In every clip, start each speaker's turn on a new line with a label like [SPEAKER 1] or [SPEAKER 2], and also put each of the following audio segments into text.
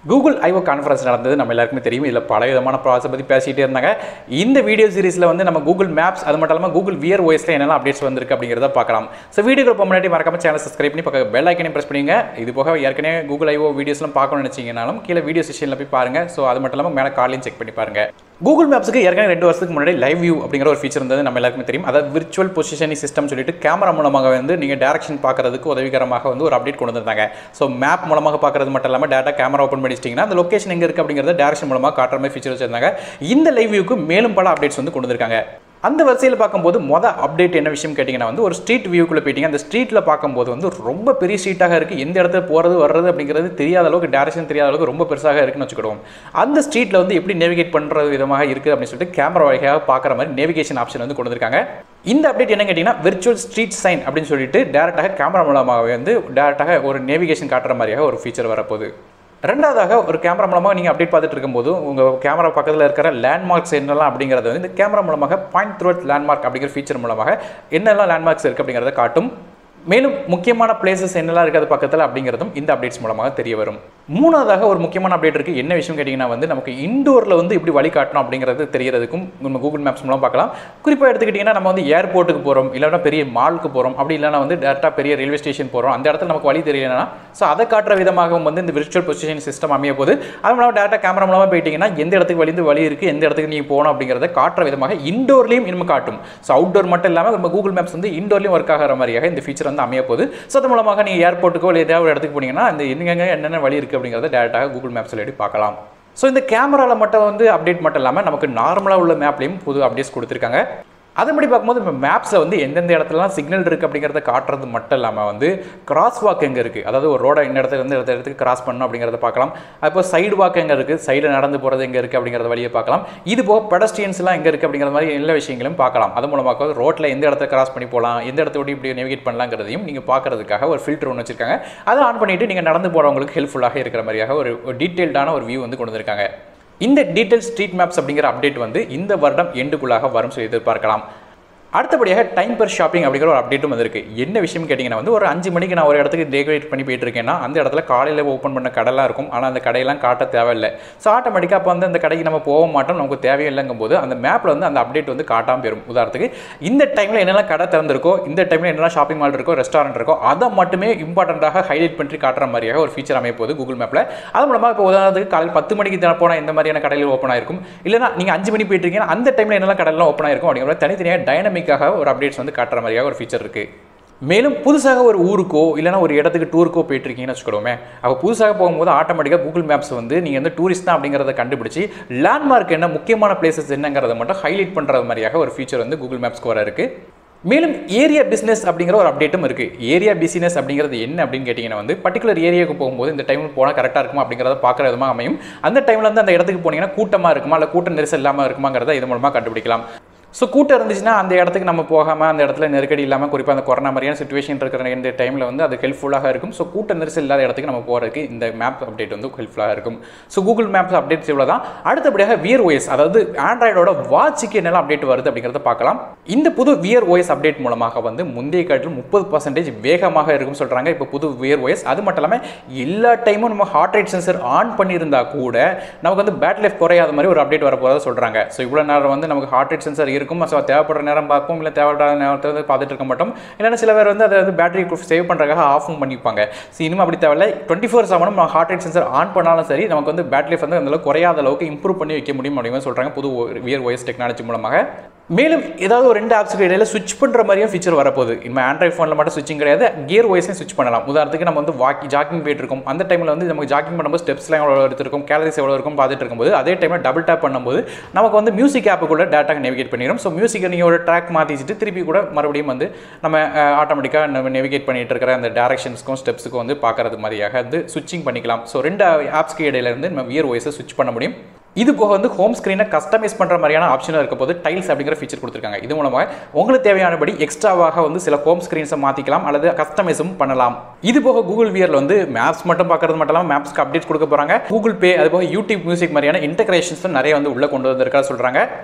[SPEAKER 1] Google IO conference நடந்தது நம்ம எல்லாருக்குமே தெரியும் இதில் பல விதமான ப்ராசஸ் பற்றி பேசிகிட்டே இருந்தாங்க இந்த வீடியோ சீரிஸில் வந்து நம்ம கூகுள் மேப்ஸ் அது மட்டும் இல்லாமல் கூகுள் வியர் ஓஎஸ்ல என்னெல்லாம் அப்டேட்ஸ் வந்திருக்கு அப்படிங்கிறத பார்க்கலாம் ஸோ வீடியோக்கு போக முன்னாடி மறக்காம சேனல் சப்ஸ்கிரைப் பண்ணி பக்கம் பெல் ஐக்கனையும் ப்ரெஸ் பண்ணுங்க இது போக ஏற்கனவே கூகுள் ஐஓ வீடியோஸ்லாம் பார்க்கணும்னு நினச்சிங்கனாலும் கீழே வீடியோ செஷனில் போய் பாருங்க ஸோ அது மட்டும் இல்லாமல் மேலே காலையும் செக் பண்ணி பாருங்க கூகுள் மேப்ஸுக்கு ஏற்கனவே ரெண்டு வருஷத்துக்கு முன்னாடி லைவ் வியூ அப்படிங்கிற ஒரு ஃபீச்சர் இருந்தது நம்ம எல்லாருக்குமே தெரியும் அதாவது விர்ச்சுவல் பொசிஷனிங் சிஸ்டம் சொல்லிட்டு கேமரா மூலமாக வந்து நீங்கள் டேரக்ஷன் பார்க்கறதுக்கு உதவிகரமாக வந்து ஒரு அப்டேட் கொண்டு வந்திருந்தாங்க ஸோ மேப் மூலமாக பார்க்கறது மட்டும் இல்லாமல் டேட்டா கேமரா ஓப்பன் பண்ணிச்சிட்டிங்கன்னா அந்த லொக்கேஷன் எங்கே இருக்குது அப்படிங்கிறத டேரக்ஷன் மூலமாக காட்டுற மாதிரி ஃபீச்சர் வச்சிருந்தாங்க இந்த லைவ் வியூக்கு மேலும் பல அப்டேட்ஸ் வந்து கொண்டு வந்திருக்காங்க அந்த வரிசையில் பார்க்கும்போது மொத அப்டேட் என்ன விஷயம் கேட்டிங்கன்னா வந்து ஒரு ஸ்ட்ரீட் வியூக்குள்ளே போயிட்டீங்க அந்த ஸ்ட்ரீட்டில் பார்க்கும்போது வந்து ரொம்ப பெரிய ஸ்ட்ரீட்டாக இருக்குது எந்த இடத்துல போகிறது வர்றது அப்படிங்கிறது தெரியாத அளவுக்கு டேரக்ஷன் தெரியாத அளவுக்கு ரொம்ப பெருசாக இருக்குன்னு வச்சுக்கிடுவோம் அந்த ஸ்ட்ரீட்டில் வந்து எப்படி நேவிகேட் பண்ணுறது விதமாக இருக்குது அப்படின்னு சொல்லிட்டு கேமரா வழியாக பார்க்குற மாதிரி நேவிகேஷன் ஆப்ஷன் வந்து கொண்டு வந்திருக்காங்க இந்த அப்டேட் என்ன கேட்டிங்கன்னா விர்ச்சுவல் ஸ்ட்ரீட் சைன் அப்படின்னு சொல்லிட்டு டேரெக்டாக கேமரா மூலமாக வந்து டேரெக்டாக ஒரு நேவிகேஷன் காட்டுற மாதிரியாக ஒரு ஃபீச்சர் வரப்போகுது ரெண்டாவதாக ஒரு கேமரா மூலமாக நீங்கள் அப்டேட் பார்த்துட்டு இருக்கும்போது உங்கள் கேமரா பக்கத்தில் இருக்கிற லேண்ட்மார்க்ஸ் என்னெல்லாம் அப்படிங்கிறத வந்து இந்த கேமரா மூலமாக பாயிண்ட் த்ரூ லேண்ட்மார்க் அப்படிங்கிற ஃபீச்சர் மூலமாக என்னெல்லாம் லேண்ட்மார்க்ஸ் இருக்குது அப்படிங்கிறத காட்டும் மேலும் முக்கியமான பிளேசஸ் என்னெல்லாம் இருக்குது பக்கத்தில் அப்படிங்கிறதும் இந்த அப்டேட்ஸ் மூலமாக தெரிய வரும் மூணாவதாக ஒரு முக்கியமான அப்டேட் இருக்குது என்ன விஷயம் கேட்டிங்கன்னா வந்து நமக்கு இண்டோரில் வந்து இப்படி வழிகாட்டணும் அப்படிங்கிறது தெரியறதுக்கும் நம்ம கூகுள் மேப்ஸ் மூலம் பார்க்கலாம் குறிப்பாக எடுத்துக்கிட்டிங்கன்னா நம்ம வந்து ஏர்போர்ட்டுக்கு போகிறோம் இல்லைன்னா பெரிய மாலுக்கு போகிறோம் அப்படி இல்லைனா வந்து டேரெக்டாக பெரிய ரயில்வே ஸ்டேஷன் போகிறோம் அந்த இடத்துல நமக்கு வழி தெரியலனா ஸோ அதை காட்டுற விதமாகவும் வந்து இந்த விர்ச்சுவல் பொசிஷன் சிஸ்டம் அமைய போது அது மூலமாக டேரெக்டாக கேமரா மூலமாக போயிட்டீங்கன்னா எந்த இடத்துக்கு வழிந்து வழி இருக்குது எந்த இடத்துக்கு நீங்கள் போகணும் அப்படிங்கிறத காட்டுற விதமாக இண்டோர்லேயும் இன்னும் காட்டும் ஸோ அவுட்டோர் மட்டும் இல்லாமல் நம்ம கூகுள் மேப்ஸ் வந்து இண்டோர்லேயும் ஒர்க் ஆகிற மாதிரியாக இந்த ஃபீச்சர் வந்து அமைய போகுது ஸோ அது மூலமாக நீங்கள் ஏர்போர்ட்டுக்கோ இல்லை ஏதாவது ஒரு இடத்துக்கு போனீங்கன்னா அந்த எங்கெங்க என்னென்ன வழி இருக்குது அப்படிங்கிறத டேரெக்டாக கூகுள் மேப்ஸில் எடுத்து பார்க்கலாம் ஸோ இந்த கேமராவில் மட்டும் வந்து அப்டேட் மட்டும் இல்லாமல் நமக்கு நார்மலாக உள்ள மேப்லேயும் புது அப்டேட்ஸ் கொடுத்துருக்காங்க அதன்படி பார்க்கும்போது நம்ம மேப்ஸில் வந்து எந்தெந்த இடத்துலலாம் சிக்னல் இருக்குது அப்படிங்கிறத காட்டுறது மட்டும் இல்லாமல் வந்து கிராஸ் வாக் எங்கே இருக்குது அதாவது ஒரு ரோட இந்த இடத்துல இருந்து இந்த இடத்துக்கு கிராஸ் பண்ணணும் அப்படிங்கிறத பார்க்கலாம் அப்போ சைடு வாக் எங்கே இருக்குது சைடில் நடந்து போகிறது எங்கே இருக்குது அப்படிங்கிறத வழியை பார்க்கலாம் இது போக பெடஸ்டியன்ஸ்லாம் எங்கே இருக்குது அப்படிங்கிற மாதிரி எல்லா விஷயங்களும் பார்க்கலாம் அது மூலமாக ரோட்டில் எந்த இடத்த கிராஸ் பண்ணி போகலாம் எந்த இடத்த விட்டு இப்படி நேவிகேட் பண்ணலாங்கிறதையும் நீங்கள் பார்க்கறதுக்காக ஒரு ஃபில்டர் ஒன்று வச்சிருக்காங்க அதை ஆன் பண்ணிவிட்டு நீங்கள் நடந்து போகிறவங்களுக்கு ஹெல்ப்ஃபுல்லாக இருக்கிற மாதிரியாக ஒரு டீட்டெயில்டான ஒரு வியூ வந்து கொண்டு வந்திருக்காங்க இந்த டீட்டெயில் ஸ்ட்ரீட் மேப்ஸ் அப்படிங்கிற அப்டேட் வந்து இந்த வருடம் எண்டுக்குள்ளாக வரும் சொல்லி எதிர்பார்க்கலாம் அடுத்தபடியாக டைம் பர் ஷாப்பிங் அப்படிங்கிற ஒரு அப்டேட்டும் வந்திருக்கு என்ன விஷயம் கேட்டிங்கன்னா வந்து ஒரு அஞ்சு மணிக்கு நான் ஒரு இடத்துக்கு டெக்கரேட் பண்ணி போயிட்டு இருக்கேன்னா அந்த இடத்துல காலையில் ஓப்பன் பண்ண கடைலாம் இருக்கும் ஆனால் அந்த கடையெல்லாம் காட்ட தேவையில்லை ஸோ ஆட்டோமேட்டிக்காக அப்போ வந்து அந்த கடைக்கு நம்ம போக மாட்டோம் நமக்கு தேவையில்லைங்கும் போது அந்த மேப்பில் வந்து அந்த அப்டேட் வந்து காட்டாமல் போயிடும் உதாரணத்துக்கு இந்த டைமில் என்னெல்லாம் கடை திறந்திருக்கோ இந்த டைமில் என்னெல்லாம் ஷாப்பிங் மால் இருக்கோ ரெஸ்டாரண்ட் இருக்கோ அதை மட்டுமே இம்பார்ட்டண்ட்டாக ஹைலைட் பண்ணி காட்டுற மாதிரியாக ஒரு ஃபீச்சர் அமைய போகுது கூகுள் மேப்பில் அது மூலமாக இப்போ உதாரணத்துக்கு காலையில் பத்து மணிக்கு போனால் எந்த மாதிரியான கடையில் ஓப்பன் ஆயிருக்கும் இல்லைனா நீங்கள் அஞ்சு மணி போயிட்டு இருக்கீங்கன்னா அந்த டைமில் என்னெல்லாம் கடையெல்லாம் ஓப்பன் ஆயிருக்கும் அப்படிங்கிற மாதிரி தனித்தனியாக டைனமிக்காக ஒரு அப்டேட்ஸ் வந்து காட்டுற மாதிரியாக ஒரு ஃபீச்சர் இருக்குது மேலும் புதுசாக ஒரு ஊருக்கோ இல்லைனா ஒரு இடத்துக்கு டூருக்கோ போயிட்டுருக்கீங்கன்னு வச்சுக்கோமே அப்போ புதுசாக போகும்போது ஆட்டோமேட்டிக்காக கூகுள் மேப்ஸ் வந்து நீங்கள் வந்து டூரிஸ்ட் தான் அப்படிங்கிறத கண்டுபிடிச்சி லேண்ட்மார்க் என்ன முக்கியமான பிளேசஸ் என்னங்கிறத மட்டும் ஹைலைட் பண்ணுறது மாதிரியாக ஒரு ஃபீச்சர் வந்து கூகுள் மேப்ஸ்க்கு வர இருக்குது மேலும் ஏரியா பிஸ்னஸ் அப்படிங்கிற ஒரு அப்டேட்டும் இருக்குது ஏரியா பிசினஸ் அப்படிங்கிறது என்ன அப்படின்னு கேட்டிங்கன்னா வந்து பர்டிகுலர் ஏரியாவுக்கு போகும்போது இந்த டைமில் போனால் கரெக்டாக இருக்குமா அப்படிங்கிறத பார்க்குற விதமாக அமையும் அந்த டைமில் வந்து அந்த இடத்துக்கு போனீங்கன்னா கூட்டமாக இருக்குமா இல்லை கூட்ட நெரிசல் இல்லாமல் இருக்குமாங்கிறத இது மூலமாக கண்டுபிடிக்கலாம் ஸோ கூட்டம் இருந்துச்சுன்னா அந்த இடத்துக்கு நம்ம போகாமல் அந்த இடத்துல நெருக்கடி இல்லாமல் குறிப்பாக அந்த கொரோனா மாதிரியான சுச்சுவேஷன் இருக்கிற இந்த டைமில் வந்து அது ஹெல்ப்ஃபுல்லாக இருக்கும் ஸோ கூட்ட நெரிசல் இல்லாத இடத்துக்கு நம்ம போகிறதுக்கு இந்த மேப் அப்டேட் வந்து ஹெல்ப்ஃபுல்லாக இருக்கும் ஸோ கூகுள் மேப்ஸ் அப்டேட்ஸ் இவ்வளோ தான் அடுத்தபடியாக வியர் ஓஎஸ் அதாவது ஆண்ட்ராய்டோட வாட்சுக்கு என்னெல்லாம் அப்டேட் வருது அப்படிங்கிறத பார்க்கலாம் இந்த புது வியர் ஓஎஸ் அப்டேட் மூலமாக வந்து முந்தைய காட்டிலும் முப்பது பர்சன்டேஜ் வேகமாக இருக்கும் சொல்கிறாங்க இப்போ புது வியர் ஓஎஸ் அது மட்டும் இல்லாமல் எல்லா டைமும் நம்ம ஹார்ட் ரேட் சென்சர் ஆன் பண்ணியிருந்தா கூட நமக்கு வந்து பேட் லைஃப் குறையாத மாதிரி ஒரு அப்டேட் வரப்போகிறத சொல்கிறாங்க ஸோ இவ்வளோ நேரம் வந்து நமக்கு ஹார்ட் ரேட் சென்சர் இருக்கும் ஸோ தேவைப்படுற நேரம் பார்ப்போம் இல்லை தேவைப்படாத நேரத்தை வந்து பார்த்துட்டு இருக்க மாட்டோம் இல்லைன்னா சில பேர் வந்து அதை வந்து பேட்டரி சேவ் பண்ணுறதுக்காக ஆஃபும் பண்ணிப்பாங்க ஸோ இனிமேல் அப்படி தேவையில்லை டுவெண்ட்டி ஃபோர் செவனும் நம்ம ஹார்ட் ரேட் சென்சர் ஆன் பண்ணாலும் சரி நமக்கு வந்து பேட்டரி லைஃப் வந்து அந்தளவுக்கு குறையாத அளவுக்கு இம்ப்ரூவ் பண்ணி வைக்க முடியும் அப்படின்னு சொல்கிறாங்க புது வியர் ஓஎஸ் டெக்னாலஜி மூலமாக மேலும் ஏதாவது ஒரு ரெண்டு ஆப்ஸுக்கு இடையில சுவிச் பண்ணுற மாதிரியும் ஃபீச்சர் வரப்போகுது இனிமேல் ஆண்ட்ராய்ட் ஃபோனில் மட்டும் சுவிச்சிங் கிடையாது கியர் வைஸையும் சுவிச் பண்ணலாம் உதாரணத்துக்கு நம்ம வந்து வாக்கி ஜாக்கிங் போயிட்டு இருக்கோம் அந்த டைமில் வந்து நமக்கு ஜாக்கிங் பண்ணும்போது ஸ்டெப்ஸ்லாம் எவ்வளோ எடுத்திருக்கும் கேலரிஸ் எவ்வளோ இருக்கும் பார்த்துட்டு இருக்கும்போது அதே டைமில் டபுள் டேப் பண்ணும்போது நமக்கு வந்து மியூசிக் ஆப்புக்குள்ள டேட்டாக நேவிகேட் பண்ணிடும் ஸோ மியூசிக்கை நீங்கள் ஒரு ட்ராக் மாற்றிச்சிட்டு திருப்பி கூட மறுபடியும் வந்து நம்ம ஆட்டோமேட்டிக்காக நம்ம நேவிகேட் பண்ணிட்டு இருக்கிற அந்த டேரக்ஷன்ஸ்க்கும் ஸ்டெப்ஸுக்கும் வந்து பார்க்கறது மாதிரியாக வந்து சுவிச்சிங் பண்ணிக்கலாம் ஸோ ரெண்டு ஆப்ஸ்க்கு இடையில இருந்து நம்ம வியர் வாய்ஸை சுவிச் பண்ண முடியும் இது போக வந்து ஹோம் ஸ்க்ரீனை கஸ்டமைஸ் பண்ணுற மாதிரியான ஆப்ஷனும் இருக்க போது டைல்ஸ் அப்படிங்கிற ஃபீச்சர் கொடுத்துருக்காங்க இது மூலமாக உங்களுக்கு தேவையானபடி எக்ஸ்ட்ராவாக வந்து சில ஹோம் ஸ்க்ரீன்ஸை மாற்றிக்கலாம் அல்லது கஸ்டமைஸும் பண்ணலாம் இது போக கூகுள் வியரில் வந்து மேப்ஸ் மட்டும் பார்க்கறது மட்டும் இல்லாமல் மேப்ஸ்க்கு அப்டேட் கொடுக்க போகிறாங்க கூகுள் பே அது போக யூடியூப் மியூசிக் மாதிரியான இன்டகிரேஷன்ஸும் நிறைய வந்து உள்ளே கொண்டு வந்திருக்கா சொல்கிறாங்க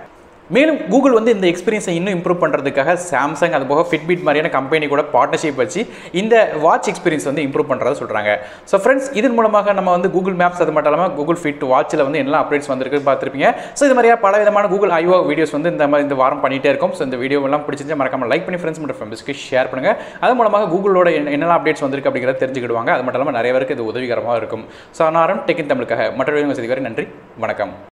[SPEAKER 1] மேலும் கூகுள் வந்து இந்த எக்ஸ்பீரியன்ஸை இன்னும் இம்ப்ரூவ் பண்ணுறதுக்காக சாம்சங் அது போக ஃபிட்பிட் மாதிரியான கம்பெனி கூட பார்ட்னர்ஷிப் வச்சு இந்த வாட்ச் எக்ஸ்பீரியன்ஸ் வந்து இம்ப்ரூவ் பண்ணுறதா சொல்கிறாங்க ஸோ ஃப்ரெண்ட்ஸ் இதன் மூலமாக நம்ம வந்து கூகுள் மேப்ஸ் அது மட்டும் இல்லாமல் கூகுள் ஃபிட் வாட்சில் வந்து என்ன அப்டேட்ஸ் வந்திருக்குன்னு பார்த்துருப்பீங்க ஸோ இது மாதிரியா பல விதமான கூகுள் ஐஓ வீடியோஸ் வந்து இந்த மாதிரி இந்த வாரம் பண்ணிட்டே இருக்கும் ஸோ இந்த வீடியோ எல்லாம் பிடிச்சிருந்தா மறக்காம லைக் பண்ணி ஃப்ரெண்ட்ஸ் மற்றும் ஃபேமிலிஸ்க்கு ஷேர் பண்ணுங்கள் அது மூலமாக கூகுளோட என்ன- என்னெல்லாம் அப்டேட்ஸ் வந்திருக்கு அப்படிங்கிறத தெரிஞ்சுக்கிடுவாங்க அது மட்டும் இல்லாமல் நிறைய பேருக்கு இது உதவிகரமாக இருக்கும் ஸோ நான் டெக்கின் தமிழுக்காக மற்ற வீடியோ வசதி வரை நன்றி வணக்கம்